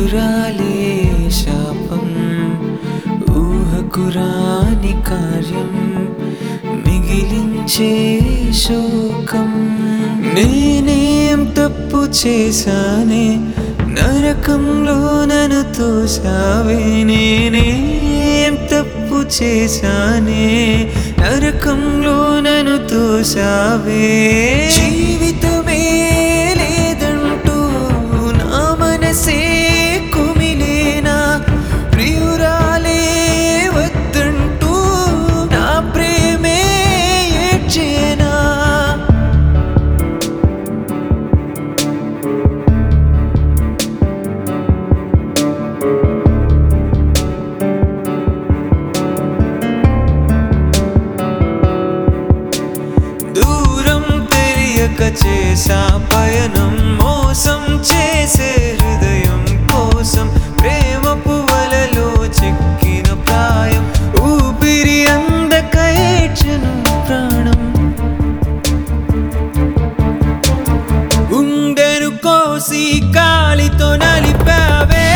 ప్రియురాలే శాపం ఊహకురాని కార్యం మిగిలించే శోకం నేనేం తప్పు చేశానే నరకంలో నన్ను తోసావే నేనేం తప్పు చేశానే నరకంలో నన్ను తోసావే జీవితమే లేదంటూ నా మనసే కుమిలేనా ప్రియురాలే వద్దంటూ నా ప్రేమే ఏడ్చేనా దూరం తెలియక చేసా పయనం మోసం చేసే హృదయం కోసం ప్రేమ పువ్వలలో చిక్కిన ప్రాయం ఊపిరి అందక ఏడ్చెను ప్రాణం గుండెను కోసి కాలితో నలిపావే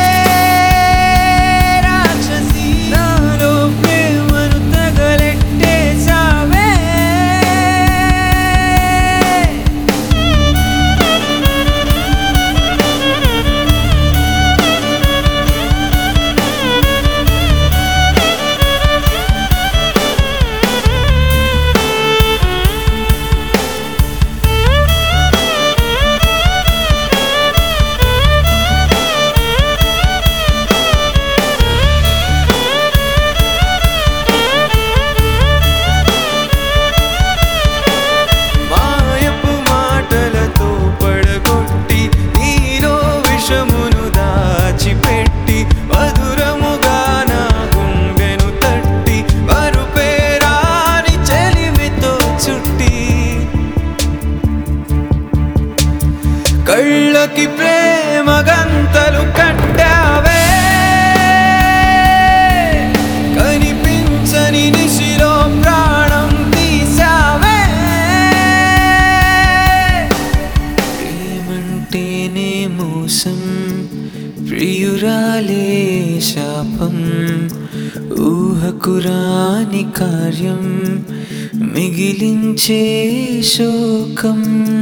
రాక్షసి నాలో ప్రేమను తగలెట్టేశావే మాయపు మాటలతో పడగొట్టి నీలో విషమును దాచిపెట్టి మధురముగా నా గుండెను తట్టి మరుపేరాని చెలిమితో చుట్టి కళ్ళకి ప్రేమ గంతలు కట్టావే కనిపించని నిశిలో ప్రాణం తీసావే ప్రేమంటేనే మోసం ప్రియురాలే శాపం ఊహకురాని కార్యం మిగిలించే శోకం